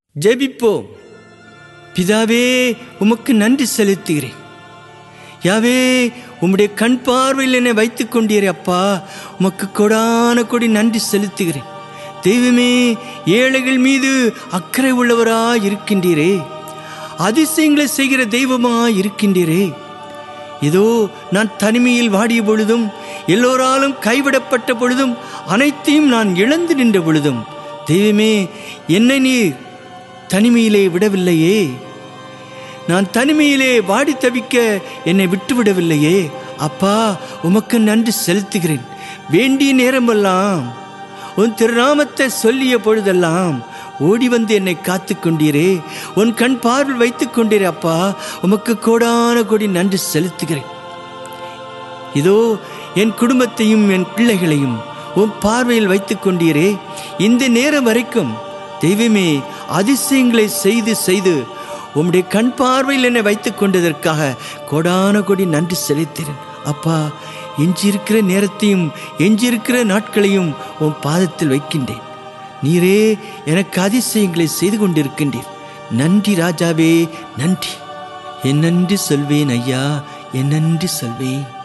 ஜெபிப்போம் பிதாவே உமக்கு நன்றி செலுத்துகிறேன் யாவே உம்முடைய கண் பார்வையில் என்னை வைத்துக் கொண்டீரே அப்பா உமக்கு கொடான கொடி நன்றி செலுத்துகிறேன் தெய்வமே ஏழைகள் மீது அக்கறை உள்ளவராய் இருக்கின்றீரே அதிசயங்களை செய்கிற தெய்வமாய் இருக்கின்றீரே இதோ நான் தனிமையில் வாடிய பொழுதும் எல்லோராலும் கைவிடப்பட்ட பொழுதும் அனைத்தையும் நான் இழந்து நின்ற பொழுதும் தெய்வமே என்னை நீர் தனிமையிலே விடவில்லையே நான் தனிமையிலே வாடி தவிக்க என்னை விட்டுவிடவில்லையே அப்பா உமக்கு நன்றி செலுத்துகிறேன் வேண்டிய நேரமெல்லாம் உன் திருநாமத்தை சொல்லிய பொழுதெல்லாம் ஓடி வந்து என்னை காத்து கொண்டீரே உன் கண் பார்வை வைத்துக் கொண்டீரே அப்பா உமக்கு கோடான கோடி நன்றி செலுத்துகிறேன் இதோ என் குடும்பத்தையும் என் பிள்ளைகளையும் உன் பார்வையில் வைத்துக் கொண்டீரே இந்த நேரம் வரைக்கும் தெய்வமே அதிசயங்களை செய்து செய்து உம்முடைய கண் பார்வையில் என்னை வைத்துக் கொண்டதற்காக கொடான கொடி நன்றி செலுத்திறேன் அப்பா எஞ்சியிருக்கிற நேரத்தையும் எஞ்சியிருக்கிற நாட்களையும் உன் பாதத்தில் வைக்கின்றேன் நீரே எனக்கு அதிசயங்களை செய்து கொண்டிருக்கின்றீர் நன்றி ராஜாவே நன்றி என் நன்றி சொல்வேன் ஐயா என் நன்றி சொல்வேன்